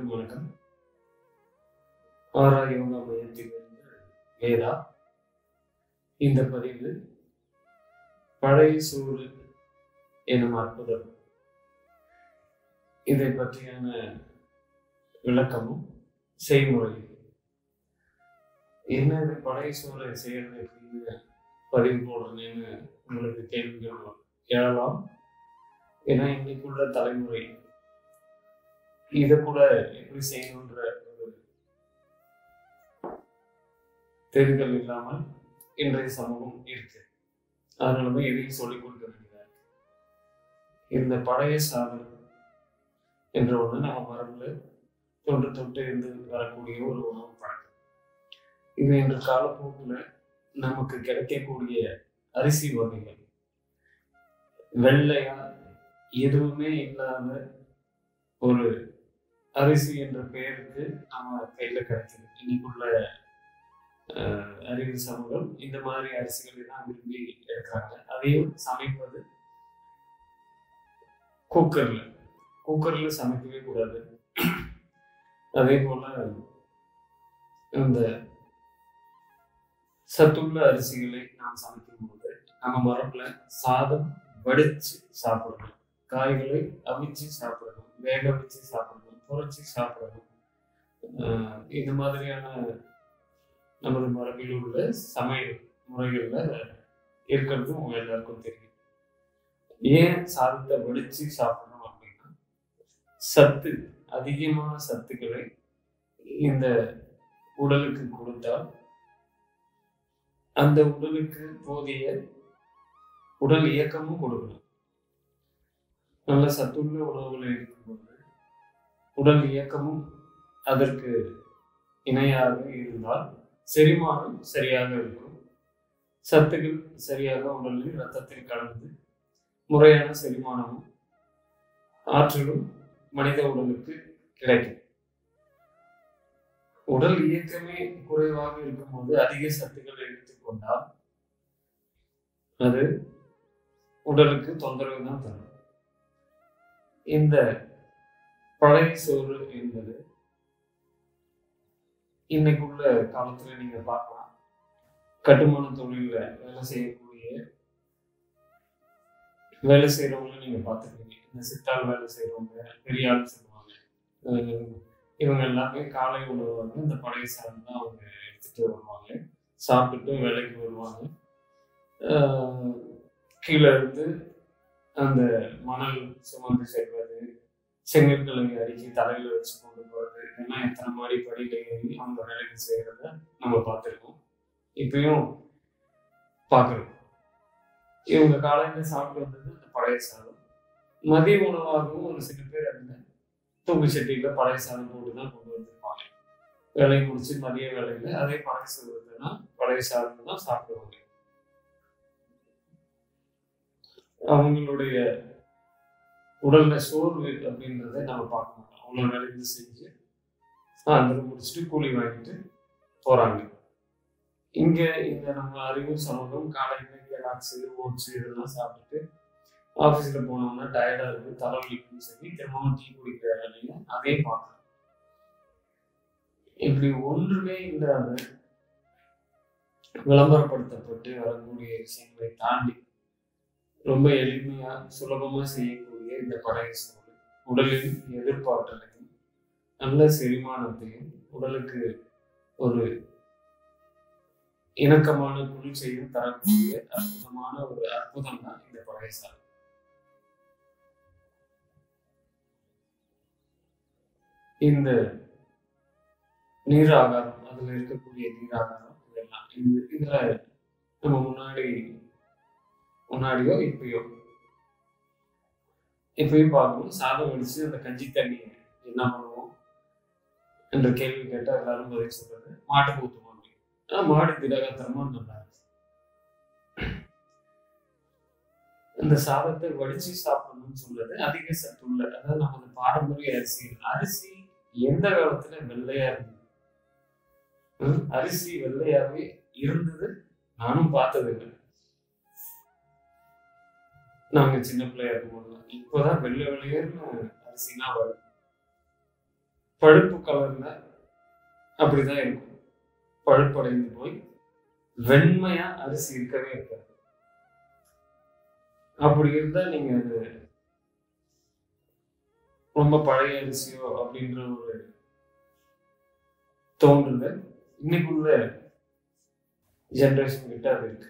அனைவருக்கும் வணக்கம் ஆரா யோகா மையத்திலிருந்து வேதா இந்த பதிவு பழைய சூழல் எனும் அற்புதம் இதை பற்றியான விளக்கமும் செய்முறையும் என்ன இது பழைய சூழலை செய்யறது எப்படின்னு பதிவு போடுறேன்னு உங்களுக்கு கேள்விகள் எழலாம் ஏன்னா இன்னைக்குள்ள தலைமுறை இதை கூட எப்படி செய்யணுன்ற ஒரு தெரிதல் இல்லாமல் இன்றைய சமூகம் இருக்கு அதனாலதான் எதையும் சொல்லிக் கொடுக்க வேண்டியதா இருக்கு இந்த பழைய சாதனம் என்ற ஒண்ணு நம்ம மரபுல தொன்று தொட்டு இருந்து வரக்கூடிய ஒரு உணவு பழக்கம் இது இன்று காலப்போக்குல நமக்கு கிடைக்கக்கூடிய அரிசி வகைகள் வெள்ளையா எதுவுமே இல்லாத ஒரு அரிசி என்ற பெயருக்கு நம்ம கையில கிடைக்குது இன்னைக்குள்ள அஹ், அறிவு சமூகம் இந்த மாதிரி அரிசிகளை தான் விரும்பி எடுக்கிறாங்க அதையும் சமைப்பது குக்கர்ல குக்கர்ல சமைக்கவே கூடாது அதே போல இந்த சத்துள்ள அரிசிகளை நாம் சமைக்கும் போது நம்ம மரபுல சாதம் வடிச்சு சாப்பிடணும் காய்களை அவிச்சு சாப்பிடணும் வேக வச்சு சாப்பிடணும் பொரிச்சு சாப்பிடணும் ஆஹ் இந்த மாதிரியான நமது மரபில் உள்ள சமையல் முறைகள்ல இருக்கிறது உங்க எல்லாருக்கும் தெரியும் ஏன் சாதத்தை வடிச்சு சாப்பிடணும் அப்படின்னா சத்து அதிகமான சத்துக்களை இந்த உடலுக்கு கொடுத்தால் அந்த உடலுக்கு போதிய உடல் இயக்கமும் கொடுக்கணும் நல்ல சத்துள்ள உணவுகளை எடுக்கும்போது உடல் இயக்கமும் அதற்கு இணையாக இருந்தால் செரிமானம் சரியாக இருக்கும் சத்துக்கள் சரியாக உடலில் ரத்தத்தில் கலந்து முறையான செரிமானமும் ஆற்றலும் மனித உடலுக்கு கிடைக்கும் உடல் இயக்கமே குறைவாக இருக்கும்போது அதிக சத்துக்களை எடுத்துக்கொண்டால் அது உடலுக்கு தொந்தரவு தான் தரும் இந்த பழைய சோறு என்பது இன்னைக்குள்ள காலத்துல நீங்க பார்க்கலாம் கட்டுமான தொழில வேலை செய்யக்கூடிய வேலை செய்யறவங்கள நீங்க பார்த்துருக்கீங்க இந்த சித்தாள் வேலை செய்யறவங்க பெரிய ஆள் சொல்லுவாங்க அஹ் இவங்க எல்லாமே காலை உணவு வந்து இந்த பழைய சாதம் தான் அவங்க எடுத்துட்டு வருவாங்க சாப்பிட்டுட்டு வேலைக்கு வருவாங்க ஆஹ் கீழே இருந்து அந்த மணல் சுமந்து செல்வது செங்கற்களை அடிக்கி தலையில வச்சு கொண்டு போறது இதெல்லாம் எத்தனை மாடி படியில ஏறி அவங்க வேலைக்கு செய்யறத நம்ம பார்த்துருக்கோம் இப்பயும் பார்க்குறோம் இவங்க காலையில சாப்பிட்டு வந்தது இந்த பழைய சாதம் மதிய உணவாகவும் ஒரு சில பேர் அந்த தூக்கு சட்டியில பழைய சாதம் போட்டு தான் கொண்டு வந்திருப்பாங்க வேலையை முடிச்சு மதிய வேலையில அதே பழைய சாதத்தை தான் பழைய சாதம் தான் சாப்பிடுவாங்க அவங்களுடைய உடல்ல சோர்வு அப்படின்றத நம்ம பார்க்க மாட்டோம் அவ்வளோ வேலைக்கு செஞ்சு அந்த முடிச்சுட்டு கூலி வாங்கிட்டு போறாங்க இங்க இந்த நம்ம அறிவு சமூகம் காலையில கேலாக்ஸ் ஓட்ஸ் இதெல்லாம் சாப்பிட்டுட்டு ஆஃபீஸ்ல போனோம்னா டயர்டா இருக்கு தலைவலிக்குன்னு சொல்லி திரும்பவும் டீ குடிக்கிற வேலையில அதே பார்க்கலாம் இப்படி ஒன்றுமே இல்லாத விளம்பரப்படுத்தப்பட்டு வரக்கூடிய விஷயங்களை தாண்டி ரொம்ப எளிமையா சுலபமா செய்யக்கூடிய இந்த பழைய சூழல் உடலின் எதிர்ப்பாற்றலையும் நல்ல செரிமானத்தையும் உடலுக்கு ஒரு இணக்கமான குளிர்ச்சியையும் தரக்கூடிய அற்புதமான ஒரு அற்புதம் தான் இந்த பழைய சாதம் இந்த நீர் ஆகாரம் அதுல இருக்கக்கூடிய நீர் ஆகாரம் இதெல்லாம் இது இதுல நம்ம முன்னாடி முன்னாடியோ இப்பயோ இப்பயும் பார்க்கணும் சாதம் வடிச்சு அந்த கஞ்சி தண்ணி என்ன பண்ணுவோம் என்ற கேள்வி கேட்டா எல்லாரும் பதில் சொல்றது மாட்டுக்கு ஊற்றுவாங்க ஆனா மாடு திடகாத்திரமா நல்லா இருக்கு இந்த சாதத்தை வடிச்சு சாப்பிடணும்னு சொல்றது அதிக சத்துள்ள அதாவது நமது பாரம்பரிய அரிசி அரிசி எந்த காலத்துல வெள்ளையா இருந்தது ஹம், அரிசி வெள்ளையாவே இருந்தது நானும் பார்த்தது இல்லை நாங்க சின்ன பிள்ளையா இருக்கும்போது இப்போதான் வெள்ளை வெள்ளையர்னு அரிசினா வருது பழுப்பு கலர்ல அப்படிதான் இருக்கும் பழுப்படைந்து போய் வெண்மையா அரிசி இருக்கவே இருக்காது அப்படி இருந்தா நீங்க அது ரொம்ப பழைய அரிசியோ அப்படின்ற ஒரு தோன்றுது இன்னைக்குள்ள ஜென்ரேஷன் கிட்ட அது இருக்கு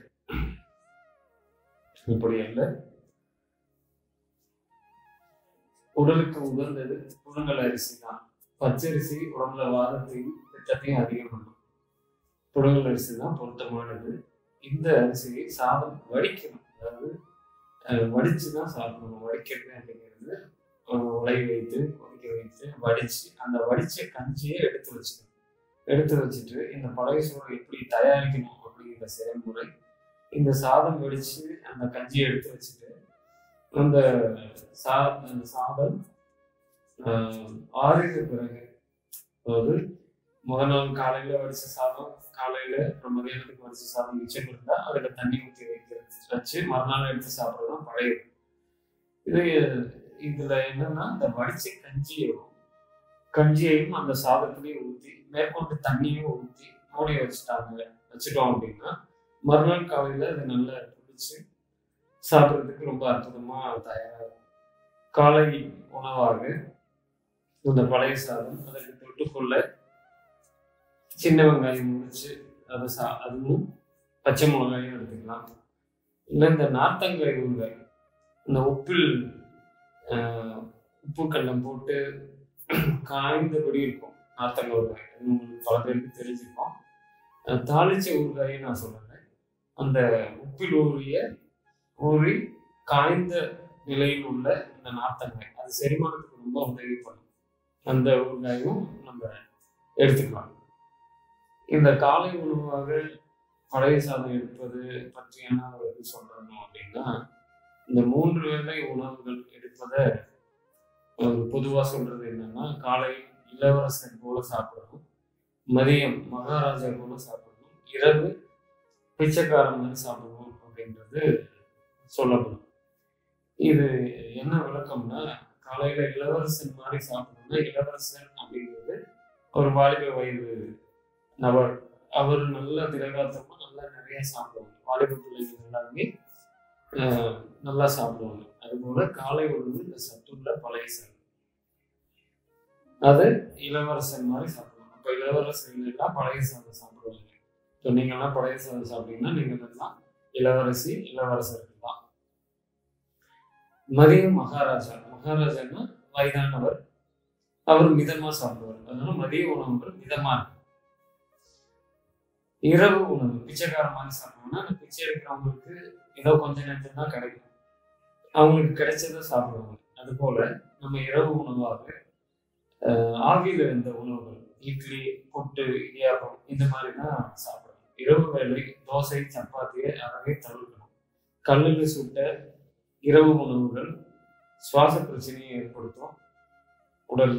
இப்படி அல்ல உடலுக்கு உகந்தது புழுங்கல் அரிசி தான் பச்சரிசி உடம்புல வாதத்தையும் திட்டத்தையும் அதிகம் பண்ணும் புழுங்கல் அரிசி தான் பொருத்தமானது இந்த அரிசியை சாதம் வடிக்கணும் அதாவது அஹ், வடிச்சு தான் சாப்பிடணும் வடிக்கிறது அப்படிங்கிறது ஒரு உலை வைத்து கொதிக்க வைத்து வடிச்சு அந்த வடிச்ச கஞ்சியை எடுத்து வச்சுக்கணும் எடுத்து வச்சுட்டு இந்த பழைய சோறு எப்படி தயாரிக்கணும் அப்படிங்கிற செயல்முறை இந்த சாதம் வடிச்சு அந்த கஞ்சியை எடுத்து வச்சுட்டு அந்த சா அந்த சாதம் ஆஹ், ஆறின பிறகு அதாவது முதல் நாள் காலையில வடிச்ச சாதம் காலையில அப்புறம் மதியானத்துக்கு வடிச்ச சாதம் மிச்சம் இருந்தா அதுல தண்ணி ஊற்றி வைக்கிறது வச்சு மறுநாள் எடுத்து சாப்பிட்றது தான் பழைய இது இதுல என்னன்னா இந்த வடிச்ச கஞ்சியும் கஞ்சியையும் அந்த சாதத்திலையும் ஊற்றி மேற்கொண்டு தண்ணியும் ஊற்றி மூடி வச்சுட்டாங்க வச்சுட்டோம் அப்படின்னா மறுநாள் காலையில அது நல்லா குடிச்சு சாப்பிட்றதுக்கு ரொம்ப அற்புதமா தயாரா இருக்கும் காலை உணவாக இந்த பழைய சாதம் அதற்கு தொட்டுக்கொள்ள சின்ன வெங்காயம் முடிச்சு அதை சா அதுவும் பச்சை மிளகாயும் எடுத்துக்கலாம் இல்லை இந்த நார்த்தங்காய் ஊறுகாய் இந்த உப்பில் ஆஹ், உப்பு கல்லம் போட்டு காய்ந்தபடி இருக்கும் நார்த்தங்காய் ஊறுகாய் அது உங்களுக்கு பல பேருக்கு தெரிஞ்சிருக்கும் அஹ், தாளிச்ச ஊறுகாயை நான் சொல்றேன் அந்த உப்பில் ஊறிய ஊறி காய்ந்த நிலையில் உள்ள இந்த நார்த்தங்காய் அது செரிமானத்துக்கு ரொம்ப உதவி பண்ணும் அந்த ஊறுகாயும் நம்ம எடுத்துக்கலாம் இந்த காலை உணவாக பழைய சாதம் எடுப்பது பற்றியான ஒரு இது சொல்லணும் அப்படின்னா இந்த மூன்று வேளை உணவுகள் எடுப்பதை ஒரு பொதுவாக சொல்றது என்னன்னா காலை இளவரசன் போல சாப்பிடணும் மதியம் மகாராஜா போல சாப்பிடணும் இரவு பிச்சைக்காரன் மாதிரி சாப்பிடணும் அப்படின்றது சொல்லப்படும் இது என்ன விளக்கம்னா காலையில இளவரசன் மாதிரி சாப்பிடணும்னா இளவரசன் அப்படிங்கிறது ஒரு வாலிப வயது நபர் அவர் நல்ல திரகாத்தமா நல்லா நிறைய சாப்பிடுவாங்க வாலிப பிள்ளைங்க எல்லாருமே ஆஹ், நல்லா சாப்பிடுவாங்க அதுபோல காலை உணவு இந்த சத்துள்ள பழைய சாதம் அது இளவரசன் மாதிரி சாப்பிடுவாங்க அப்ப இளவரசன் எல்லாம் பழைய சாதம் சாப்பிடுவாங்க இப்போ நீங்கெல்லாம் பழைய சாதம் சாப்பிட்டீங்கன்னா நீங்க எல்லாம் இளவரசி இளவரசர்கள் தான் மதியம் மகாராஜா மகாராஜான்னா வயதானவர் அவர் மிதமா சாப்பிடுவார் அதனால மதிய உணவுகள் மிதமா இருக்கும் இரவு உணவு பிச்சைக்கார மாதிரி சாப்பிடணும்னா அந்த பிச்சை எடுக்கிறவங்களுக்கு ஏதோ கொஞ்ச நேரத்துக்கு தான் கிடைக்கும் அவங்களுக்கு கிடைச்சதை சாப்பிடுவாங்க அது போல நம்ம இரவு உணவாக ஆஹ், ஆவியில இருந்த உணவுகள் இட்லி புட்டு இடியாப்பம் இந்த மாதிரி தான் சாப்பிடணும் இரவு வேளை தோசை சப்பாத்தியை அறவே தவிர்க்கணும் கல்லில் சுட்ட இரவு உணவுகள் சுவாச பிரச்சனையை ஏற்படுத்தும் உடல்ல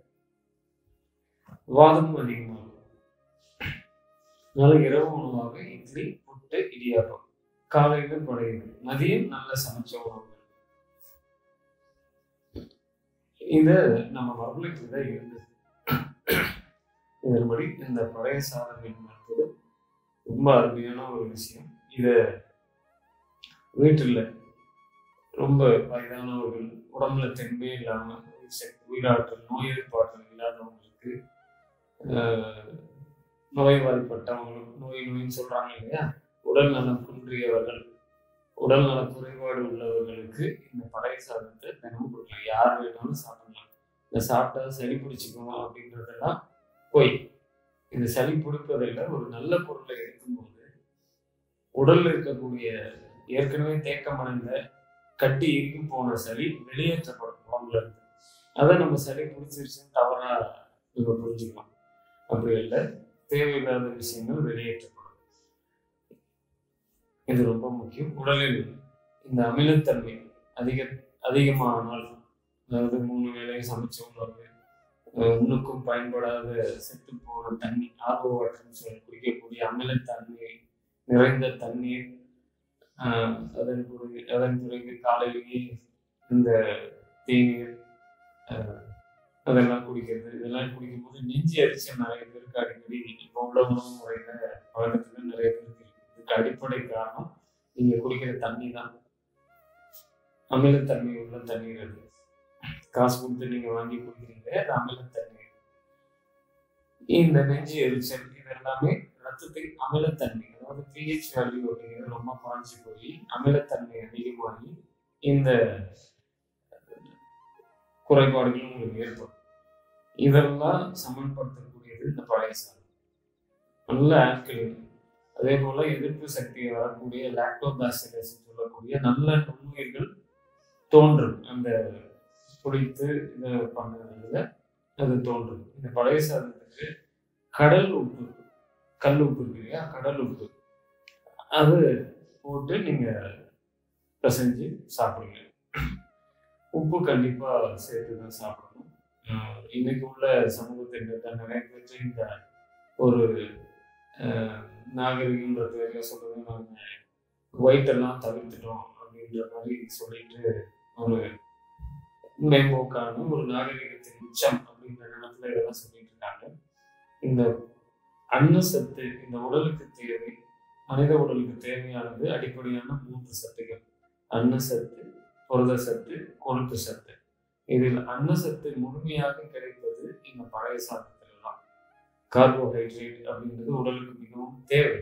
வாதமும் அதிகமாகும் அதனால இரவு உணவாக இட்லி புட்டு இடியாப்பம் காலையில படையுது மதியம் நல்ல சமைச்ச உணவுகள் இது நம்ம மரபுல தான் இருந்தது இதன்படி இந்த பழைய சாதம் என்பது ரொம்ப அருமையான ஒரு விஷயம் இத வீட்டில் ரொம்ப வயதானவர்கள் உடம்புல தெம்பே இல்லாம உயிர் சக்தி, உயிராற்றல் நோய் எதிர்ப்பாற்றல் இல்லாதவங்களுக்கு ஆஹ், நோய்வாய்ப்பட்டவங்க நோய் நோயின்னு சொல்றாங்க இல்லையா உடல் நலம் குன்றியவர்கள் உடல் நல குறைபாடு உள்ளவர்களுக்கு இந்த பழைய சாதத்தை தினமும் கொடுக்கலாம் யார் வேணாலும் சாப்பிடலாம் இந்த சாப்பிட்டா சளி பிடிச்சிக்கும் அப்படின்றதெல்லாம் போய் இந்த சளி பிடிப்பதில் ஒரு நல்ல பொருளை எடுக்கும்போது உடல்ல இருக்கக்கூடிய ஏற்கனவே தேக்கமடைந்த கட்டி இறுகி போன சளி வெளியேற்றப்படும் உடம்புல இருந்து அதை நம்ம சளி பிடிச்சிருச்சுன்னு தவறா நம்ம புரிஞ்சுக்கலாம் அப்படி இல்லை தேவையில்லாத விஷயங்கள் வெளியேற்றப்படும் இது ரொம்ப முக்கியம் உடலில் இந்த அமிலத்தன்மை அதிக அதிகமானால் அதாவது மூணு வேளை சமைச்ச உணவு அஹ் உண்ணுக்கும் பயன்படாத செத்து போன தண்ணி ஆர்வ வாட்டர்னு சொல்லி குடிக்கக்கூடிய அமிலத்தன்மை நிறைந்த தண்ணீர் ஆஹ் அதன் பிறகு அதன் பிறகு காலையிலேயே இந்த தேநீர் ஆஹ் அதெல்லாம் குடிக்கிறது இதெல்லாம் குடிக்கும்போது நெஞ்சு எரிச்சல் நிறைய பேருக்கு அடிக்கடி இப்போ உள்ள உணவு முறையில வழக்கத்துல நிறைய பேருக்கு இருக்கு இதுக்கு அடிப்படை காரணம் நீங்க குடிக்கிற தண்ணி தான் அமிலத்தன்மை உள்ள தண்ணீர் அது காசு கொடுத்து நீங்க வாங்கி குடிக்கிறீங்க அது அமிலத்தண்ணீர் இந்த நெஞ்சு எரிச்சல் இது எல்லாமே ரத்தத்தை அமிலத்தன்மை அதாவது பிஹெச் வேல்யூ அப்படிங்கிறது ரொம்ப குறைஞ்சி போய் அமிலத்தன்மை அதிகமாகி இந்த குறைபாடுகள் உங்களுக்கு ஏற்படும் இதெல்லாம் சமன்படுத்தக்கூடியது இந்த பழைய சாதம் நல்ல ஆல்கலின் அதே போல எதிர்ப்பு சக்தியை வரக்கூடிய லாக்டோபாசிலஸ் சொல்லக்கூடிய நல்ல நுண்ணுயிர்கள் தோன்றும் அந்த குடித்து இதை பண்ணுறதுல அது தோன்றும் இந்த பழைய சாதத்துக்கு கடல் உப்பு கல் உப்பு இருக்கு இல்லையா கடல் உப்பு அது போட்டு நீங்க பிசைஞ்சு சாப்பிடுங்க உப்பு கண்டிப்பா சேர்த்து தான் சாப்பிடணும் ஆஹ் இன்னைக்கு உள்ள சமூகத்திட்ட நிறைய பேர் இந்த ஒரு ஆஹ் நாகரிகம்ன்ற பேர்ல சொல்றது நாங்க ஒயிட் எல்லாம் தவிர்த்துட்டோம் அப்படின்ற மாதிரி சொல்லிட்டு ஒரு மேம்போக்கான ஒரு நாகரிகத்தின் உச்சம் அப்படின்ற இடத்துல இதெல்லாம் சொல்லிட்டு இருக்காங்க இந்த அன்ன சத்து இந்த உடலுக்கு தேவை மனித உடலுக்கு தேவையானது அடிப்படையான மூன்று சத்துகள் அன்ன சத்து புரத சத்து கொழுப்பு சத்து இதில் அன்ன சத்து முழுமையாக கிடைப்பது இந்த பழைய சாதத்துல தான் கார்போஹைட்ரேட் அப்படின்றது உடலுக்கு மிகவும் தேவை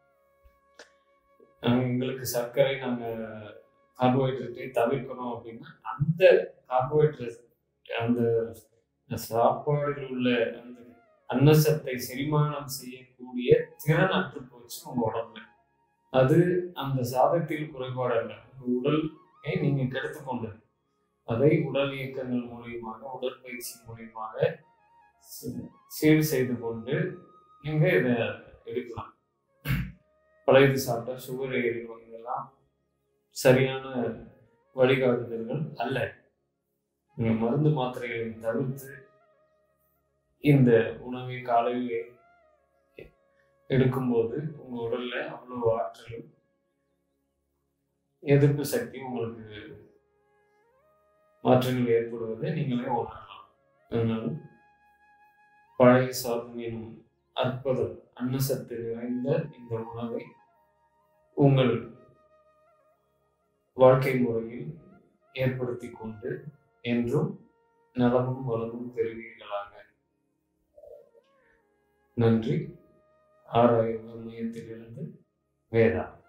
நாங்க எங்களுக்கு சர்க்கரை நாங்க கார்போஹைட்ரேட்டை தவிர்க்கணும் அப்படின்னா அந்த கார்போஹைட்ரேட் அந்த சாப்பாடுகள் உள்ள அந்த அன்னசத்தை செரிமானம் செய்யக்கூடிய திறன் அற்று போச்சு உங்க உடம்புல அது அந்த சாதத்தில் குறைபாடு அல்ல உங்க உடலை நீங்க கெடுத்து கொண்டது அதை உடல் இயக்கங்கள் மூலியமாக உடற்பயிற்சி மூலியமாக சீ- சீர் செய்து கொண்டு நீங்க இதை எடுக்கலாம் பழையது சாப்பிட்டா சுகர் ஏறிடும் இதெல்லாம் சரியான வழிகாட்டுதல்கள் அல்ல நீங்க மருந்து மாத்திரைகளை தவிர்த்து இந்த உணவை காலையில் எடுக்கும்போது உங்க உடல்ல அவ்வளவு ஆற்றலும் எதிர்ப்பு சக்தி உங்களுக்கு மாற்றங்கள் ஏற்படுவதை நீங்களே உணரலாம் அதனால பழைய சாதம் எனும் அற்புதம் அன்னசத்து நிறைந்த இந்த உணவை உங்கள் வாழ்க்கை முறையில் ஏற்படுத்தி கொண்டு என்றும் நலமும் வளமும் பெறுவீர்களாக நன்றி ஆராய்வு மையத்திலிருந்து வேதா